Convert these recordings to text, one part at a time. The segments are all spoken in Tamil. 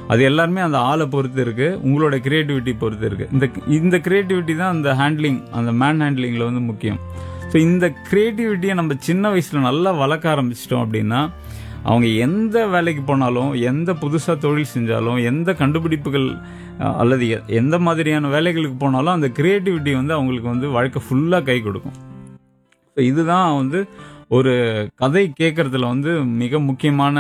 அது எல்லாருமே அந்த ஆளை பொறுத்து இருக்கு உங்களோட கிரியேட்டிவிட்டி பொறுத்து இருக்கு இந்த இந்த கிரியேட்டிவிட்டி தான் அந்த ஹேண்ட்லிங் அந்த மேன் ஹேண்ட்லிங்கில் வந்து முக்கியம் ஸோ இந்த கிரியேட்டிவிட்டியை நம்ம சின்ன வயசில் நல்லா வளர்க்க ஆரம்பிச்சிட்டோம் அப்படின்னா அவங்க எந்த வேலைக்கு போனாலும் எந்த புதுசாக தொழில் செஞ்சாலும் எந்த கண்டுபிடிப்புகள் அஹ், அல்லது எ- எந்த மாதிரியான வேலைகளுக்கு போனாலும் அந்த கிரியேட்டிவிட்டி வந்து அவங்களுக்கு வந்து வாழ்க்கை ஃபுல்லாக கை கொடுக்கும் ஸோ இதுதான் வந்து ஒரு கதை கேட்கறதுல வந்து மிக முக்கியமான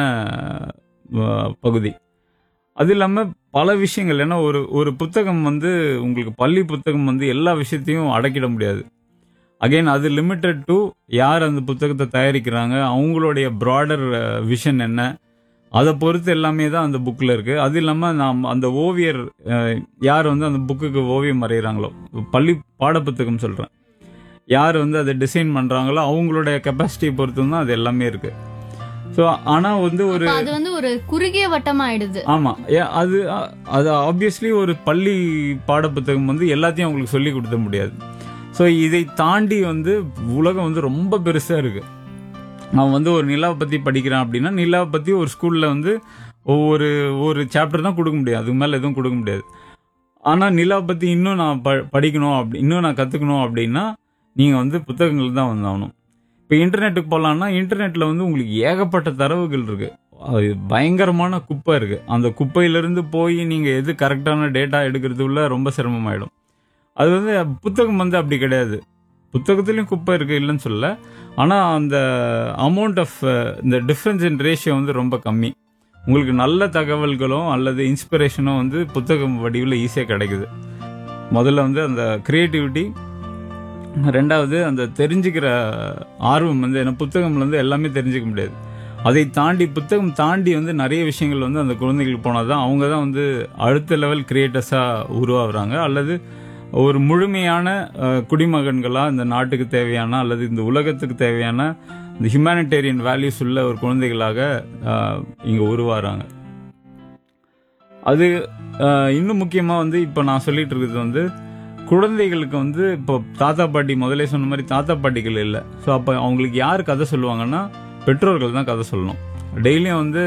அஹ், பகுதி அது இல்லாமல் பல விஷயங்கள் ஏன்னா ஒரு ஒரு புத்தகம் வந்து உங்களுக்கு பள்ளி புத்தகம் வந்து எல்லா விஷயத்தையும் அடக்கிட முடியாது அகைன் அது லிமிட்டட் டு யார் அந்த புத்தகத்தை தயாரிக்கிறாங்க அவங்களுடைய ப்ராடர் விஷன் என்ன அதை பொறுத்து எல்லாமே தான் அந்த புக்கில் இருக்குது அது இல்லாமல் நாம் அந்த ஓவியர் அஹ், யார் வந்து அந்த புக்குக்கு ஓவியம் வரைகிறாங்களோ பள்ளி பாடப்புத்தகம் சொல்கிறேன் யார் வந்து அதை டிசைன் பண்ணுறாங்களோ அவங்களுடைய கெப்பாசிட்டியை பொறுத்து தான் அது எல்லாமே இருக்குது ஸோ ஆனால் வந்து ஒரு அப்ப அது வந்து ஒரு குறுகிய வட்டம் ஆயிடுது ஆமா ஏ- அது அ- அது ஆப்வியஸ்லி ஒரு பள்ளி பாடப்புத்தகம் வந்து எல்லாத்தையும் அவங்களுக்கு சொல்லி கொடுத்த முடியாது ஸோ இதை தாண்டி வந்து உலகம் வந்து ரொம்ப பெருசா இருக்கு அவன் வந்து ஒரு நிலாவை பத்தி படிக்கிறான் அப்படின்னா நிலாவை பத்தி ஒரு ஸ்கூல்ல வந்து ஒவ்வொரு ஒரு சாப்டர் தான் கொடுக்க முடியும் அதுக்கு மேல எதுவும் கொடுக்க முடியாது ஆனா நிலாவை பத்தி இன்னும் நான் ப- படிக்கணும் அப்படி இன்னும் நான் கத்துக்கணும் அப்படின்னா நீங்க வந்து புத்தகங்கள் தான் வந்தாகணும் இப்போ இன்டர்நெட்டுக்கு போகலான்னா இன்டர்நெட்ல வந்து உங்களுக்கு ஏகப்பட்ட தரவுகள் இருக்கு அது பயங்கரமான குப்பை இருக்கு அந்த குப்பையிலிருந்து போய் நீங்க எது கரெக்டான டேட்டா எடுக்கிறதுக்குள்ள ரொம்ப சிரமமாயிடும் அது வந்து புத்தகம் வந்து அப்படி கிடையாது புத்தகத்துலயும் குப்பை இருக்கு இல்லைன்னு சொல்லல ஆனா அந்த அமௌண்ட் ஆஃப் இந்த டிஃபரன்ஸ் இன் ரேஷியோ வந்து ரொம்ப கம்மி உங்களுக்கு நல்ல தகவல்களும் அல்லது இன்ஸ்பிரேஷனும் வந்து புத்தகம் வடிவில் ஈஸியாக கிடைக்குது முதல்ல வந்து அந்த கிரியேட்டிவிட்டி ரெண்டாவது அந்த தெரிஞ்சுக்கிற ஆர்வம் வந்து ஏன்னா புத்தகம்ல வந்து எல்லாமே தெரிஞ்சுக்க முடியாது அதை தாண்டி புத்தகம் தாண்டி வந்து நிறைய விஷயங்கள் வந்து அந்த குழந்தைகளுக்கு போனால் தான் அவங்க தான் வந்து அடுத்த லெவல் கிரியேட்டர்ஸாக உருவாகுறாங்க அல்லது ஒரு முழுமையான அஹ், குடிமகன்களாக இந்த நாட்டுக்கு தேவையான அல்லது இந்த உலகத்துக்கு தேவையான இந்த ஹியூமானிட்டேரியன் வேல்யூஸ் உள்ள ஒரு குழந்தைகளாக இங்கே உருவாகிறாங்க அது அஹ், இன்னும் முக்கியமாக வந்து இப்போ நான் சொல்லிட்டு இருக்கிறது வந்து குழந்தைகளுக்கு வந்து இப்போ தாத்தா பாட்டி முதலே சொன்ன மாதிரி தாத்தா பாட்டிகள் இல்லை ஸோ அப்போ அவங்களுக்கு யார் கதை சொல்லுவாங்கன்னா பெற்றோர்கள் தான் கதை சொல்லணும் டெய்லியும் வந்து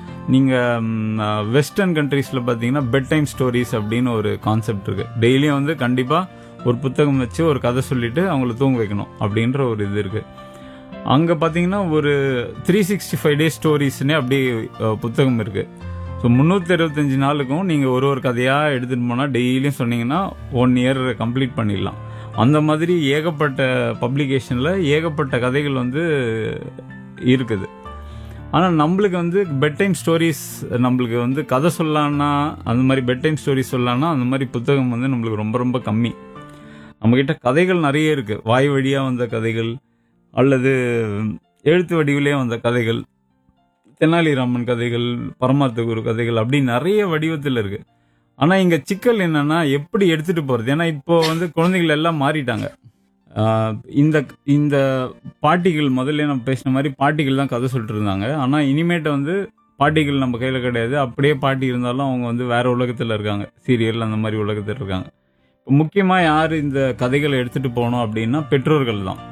நீங்கள் வெஸ்டர்ன் கண்ட்ரீஸில் பார்த்தீங்கன்னா பெட் டைம் ஸ்டோரிஸ் அப்படின்னு ஒரு கான்செப்ட் இருக்கு டெய்லியும் வந்து கண்டிப்பாக ஒரு புத்தகம் வச்சு ஒரு கதை சொல்லிட்டு அவங்கள தூங்க வைக்கணும் அப்படின்ற ஒரு இது இருக்கு அங்கே பார்த்தீங்கன்னா ஒரு த்ரீ சிக்ஸ்டி ஃபைவ் டேஸ் ஸ்டோரிஸ்னே அப்படியே அஹ், புத்தகம் இருக்கு ஸோ முந்நூற்றி அறுபத்தஞ்சு நாளுக்கும் நீங்கள் ஒரு ஒரு கதையாக எடுத்துகிட்டு போனால் டெய்லியும் சொன்னீங்கன்னா ஒன் இயர் கம்ப்ளீட் பண்ணிடலாம் அந்த மாதிரி ஏகப்பட்ட பப்ளிகேஷனில் ஏகப்பட்ட கதைகள் வந்து இருக்குது ஆனால் நம்மளுக்கு வந்து பெட் டைம் ஸ்டோரிஸ் நம்மளுக்கு வந்து கதை சொல்லலான்னா அந்த மாதிரி பெட் டைம் ஸ்டோரிஸ் சொல்லலான்னா அந்த மாதிரி புத்தகம் வந்து நம்மளுக்கு ரொம்ப ரொம்ப கம்மி நம்மக்கிட்ட கதைகள் நிறைய இருக்கு வாய் வழியாக வந்த கதைகள் அல்லது எழுத்து வடிவிலே வந்த கதைகள் தெனாலிராமன் கதைகள் பரமார்த்த குரு கதைகள் அப்படி நிறைய வடிவத்தில் இருக்கு ஆனால் இங்கே சிக்கல் என்னன்னா எப்படி எடுத்துட்டு போறது ஏன்னா இப்போ வந்து குழந்தைகள் எல்லாம் மாறிட்டாங்க ஆஹ் இந்த இந்த பாட்டிகள் முதல்ல நம்ம பேசின மாதிரி பாட்டிகள் தான் கதை சொல்லிட்டு இருந்தாங்க ஆனால் இனிமேட்டு வந்து பாட்டிகள் நம்ம கையில் கிடையாது அப்படியே பாட்டி இருந்தாலும் அவங்க வந்து வேற உலகத்தில் இருக்காங்க சீரியல் அந்த மாதிரி உலகத்தில் இருக்காங்க இப்போ முக்கியமாக யார் இந்த கதைகளை எடுத்துட்டு போகணும் அப்படின்னா பெற்றோர்கள் தான்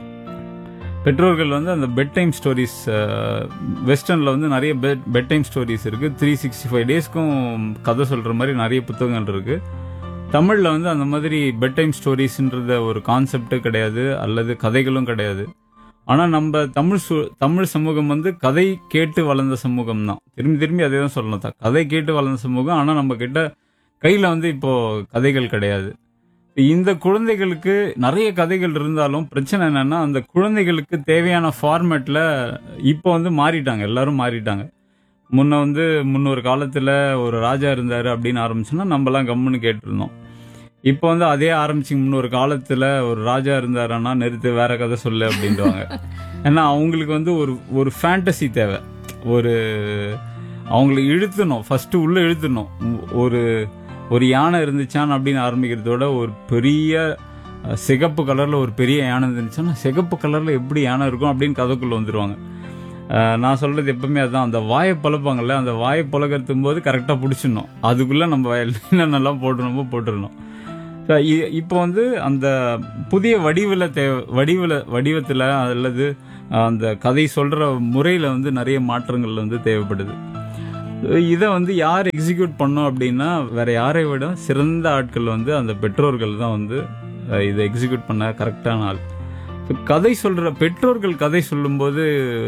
பெற்றோர்கள் வந்து அந்த பெட் டைம் ஸ்டோரிஸ் வெஸ்டர்னில் வந்து நிறைய பெட் பெட் டைம் ஸ்டோரிஸ் இருக்குது த்ரீ சிக்ஸ்டி ஃபைவ் டேஸ்க்கும் கதை சொல்கிற மாதிரி நிறைய புத்தகங்கள் இருக்குது தமிழில் வந்து அந்த மாதிரி பெட் டைம் ஸ்டோரிஸ்ன்றத ஒரு கான்செப்டே கிடையாது அல்லது கதைகளும் கிடையாது ஆனால் நம்ம தமிழ் சு தமிழ் சமூகம் வந்து கதை கேட்டு வளர்ந்த சமூகம் தான் திரும்பி திரும்பி அதே தான் சொல்லணும் த- கதை கேட்டு வளர்ந்த சமூகம் ஆனால் நம்ம கிட்ட கையில் வந்து இப்போ கதைகள் கிடையாது இந்த குழந்தைகளுக்கு நிறைய கதைகள் இருந்தாலும் பிரச்சனை என்னன்னா அந்த குழந்தைகளுக்கு தேவையான ஃபார்மேட்ல இப்போ வந்து மாறிட்டாங்க எல்லாரும் மாறிட்டாங்க முன்ன வந்து முன்னொரு காலத்துல ஒரு ராஜா இருந்தாரு அப்படின்னு ஆரம்பிச்சோன்னா நம்மலாம் கம்முன்னு கேட்டிருந்தோம் இப்போ வந்து அதே ஆரம்பிச்சு முன்னொரு காலத்துல ஒரு ராஜா இருந்தாருன்னா நிறுத்து வேற கதை சொல்லு அப்படின்றாங்க ஏன்னா அவங்களுக்கு வந்து ஒரு ஒரு ஃபேண்டசி தேவை ஒரு அவங்களை இழுத்தணும் ஃபர்ஸ்ட் உள்ள இழுத்தணும் ஒரு ஒரு யானை இருந்துச்சான் அப்படின்னு ஆரம்பிக்கிறதோட ஒரு பெரிய அஹ், சிகப்பு கலர்ல ஒரு பெரிய யானை இருந்துச்சுன்னா சிகப்பு கலர்ல எப்படி யானை இருக்கும் அப்படின்னு கதைக்குள்ள வந்துருவாங்க அஹ், நான் சொல்றது எப்பவுமே அதான் அந்த வாயை பழப்பாங்கல்ல அந்த வாயை பழகிறதும் போது கரெக்டாக பிடிச்சிடணும் அதுக்குள்ள நம்ம என்னென்னலாம் போட்டுருமோ போட்டுடணும் So, இ- இப்போ வந்து அந்த புதிய வடிவில் தேவை வடிவில் வடிவத்தில் அல்லது அஹ், அந்த கதை சொல்ற முறையில் வந்து நிறைய மாற்றங்கள் வந்து தேவைப்படுது இதை வந்து யார் எக்ஸிக்யூட் பண்ணோம் அப்படின்னா வேற யாரை விட சிறந்த ஆட்கள் வந்து அந்த பெற்றோர்கள் தான் வந்து அஹ், இதை எக்ஸிக்யூட் பண்ண கரெக்டான ஆள் So, கதை சொல்ற பெற்றோர்கள் கதை சொல்லும்போது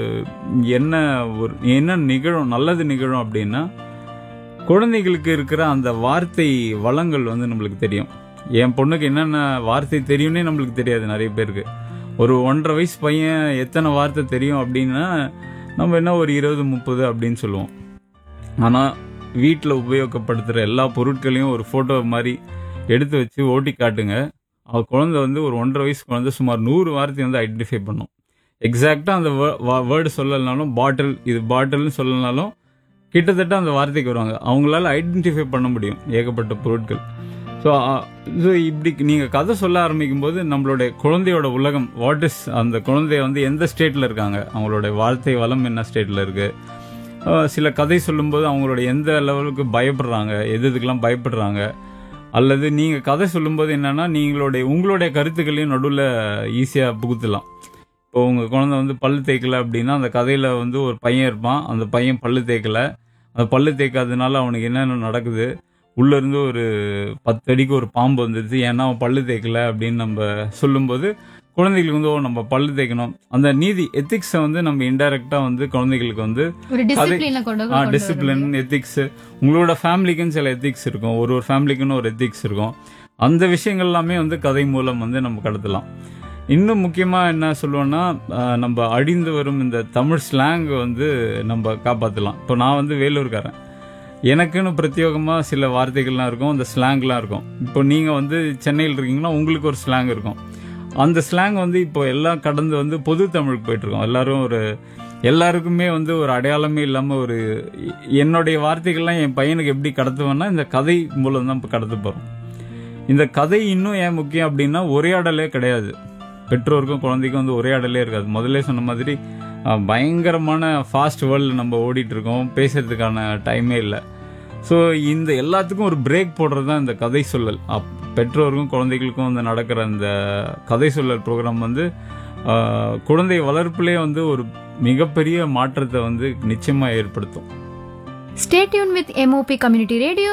என்ன ஒரு என்ன நிகழும் நல்லது நிகழும் அப்படின்னா குழந்தைகளுக்கு இருக்கிற அந்த வார்த்தை வளங்கள் வந்து நம்மளுக்கு தெரியும் என் பொண்ணுக்கு என்னென்ன வார்த்தை தெரியும்னே நம்மளுக்கு தெரியாது நிறைய பேருக்கு ஒரு ஒன்றரை வயசு பையன் எத்தனை வார்த்தை தெரியும் அப்படின்னா நம்ம என்ன ஒரு இருபது முப்பது அப்படின்னு சொல்லுவோம் ஆனால் வீட்டில் உபயோகப்படுத்துகிற எல்லா பொருட்களையும் ஒரு ஃபோட்டோ மாதிரி எடுத்து வச்சு ஓட்டி காட்டுங்க அவ குழந்தை வந்து ஒரு ஒன்றரை வயசு குழந்தை சுமார் நூறு வார்த்தை வந்து ஐடென்டிஃபை பண்ணும் எக்ஸாக்டாக அந்த வேர்டு சொல்லலைனாலும் பாட்டில் இது பாட்டில்னு சொல்லலைனாலும் கிட்டத்தட்ட அந்த வார்த்தைக்கு வருவாங்க அவங்களால ஐடென்டிஃபை பண்ண முடியும் ஏகப்பட்ட பொருட்கள் ஸோ ஸோ இப்படி நீங்கள் கதை சொல்ல ஆரம்பிக்கும் போது நம்மளுடைய குழந்தையோட உலகம் வாட் இஸ் அந்த குழந்தைய வந்து எந்த ஸ்டேட்டில் இருக்காங்க அவங்களோட வார்த்தை வளம் என்ன ஸ்டேட்டில் இருக்கு அஹ் சில கதை சொல்லும்போது அவங்களோட எந்த லெவலுக்கு பயப்படுறாங்க எது எதுக்கெல்லாம் பயப்படுறாங்க அல்லது நீங்கள் கதை சொல்லும்போது என்னன்னா நீங்களுடைய உங்களுடைய கருத்துக்களையும் நடுவில் ஈஸியாக புகுத்தலாம் இப்போ உங்கள் குழந்தை வந்து பல்லு தேய்க்கல அப்படின்னா அந்த கதையில் வந்து ஒரு பையன் இருப்பான் அந்த பையன் பல்லு தேய்க்கல அந்த பல்லு தேய்க்காதனால அவனுக்கு என்னென்ன நடக்குது உள்ள இருந்து ஒரு பத்து அடிக்கு ஒரு பாம்பு வந்துடுது ஏன்னா அவன் பல்லு தேய்க்கல அப்படின்னு நம்ம சொல்லும்போது குழந்தைகளுக்கு வந்து ஓ நம்ம பல்லு தேய்க்கணும் அந்த நீதி எத்திக்ஸை வந்து நம்ம இன்டைரக்டா வந்து குழந்தைகளுக்கு வந்து ஒரு டிசிப்ளின்ல கொண்டு கொண்டு வரணும். டிசிப்ளின் எத்திக்ஸ் உங்களோட ஃபேமிலிக்குன்னு சில எத்திக்ஸ் இருக்கும் ஒரு ஒரு ஃபேமிலிக்குன்னு ஒரு எத்திக்ஸ் இருக்கும் அந்த விஷயங்கள் எல்லாமே வந்து கதை மூலம் வந்து நம்ம கடத்தலாம் இன்னும் முக்கியமா என்ன சொல்லுவோம்னா அஹ், நம்ம அழிந்து வரும் இந்த தமிழ் ஸ்லாங் வந்து நம்ம காப்பாற்றலாம் இப்போ நான் வந்து வேலூர்காரன் எனக்குன்னு பிரத்யேகமா சில வார்த்தைகள்லாம் இருக்கும் அந்த ஸ்லாங்லாம் இருக்கும் இப்போ நீங்க வந்து சென்னையில் இருக்கீங்கன்னா உங்களுக்கு ஒரு ஸ்லாங் இருக்கும் அந்த ஸ்லாங் வந்து இப்போ எல்லாம் கடந்து வந்து பொது தமிழுக்கு போயிட்டு இருக்கோம் எல்லாரும் ஒரு எல்லாருக்குமே வந்து ஒரு அடையாளமே இல்லாம ஒரு எ- என்னுடைய வார்த்தைகள்லாம் என் பையனுக்கு எப்படி கடத்துவேன்னா இந்த கதை மூலம் தான் இப்போ கடத்த போறோம் இந்த கதை இன்னும் ஏன் முக்கியம் அப்படின்னா உரையாடலே கிடையாது பெற்றோருக்கும் குழந்தைக்கும் வந்து உரையாடலே இருக்காது முதல்ல சொன்ன மாதிரி அஹ், பயங்கரமான ஃபாஸ்ட் வேர்ல்டு நம்ம ஓடிட்டு இருக்கோம் பேசுறதுக்கான டைமே இல்லை ஸோ இந்த எல்லாத்துக்கும் ஒரு பிரேக் போடுறது தான் இந்த கதை சொல்லல் அப் பெற்றோருக்கும் குழந்தைகளுக்கும் வந்து நடக்கிற இந்த கதை சொல்லல் ப்ரோக்ராம் வந்து ஆஹ், குழந்தை வளர்ப்பிலே வந்து ஒரு மிகப்பெரிய மாற்றத்தை வந்து நிச்சயமா ஏற்படுத்தும் Stay tuned with MOP Community Radio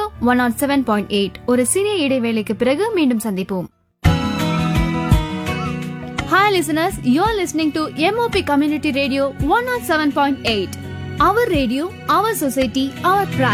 107.8 ஒரு சிறிய இடைவேளைக்கு பிறகு மீண்டும் சந்திப்போம் Hi listeners, you're listening to MOP Community Radio 107.8. Our radio, our society, our pride.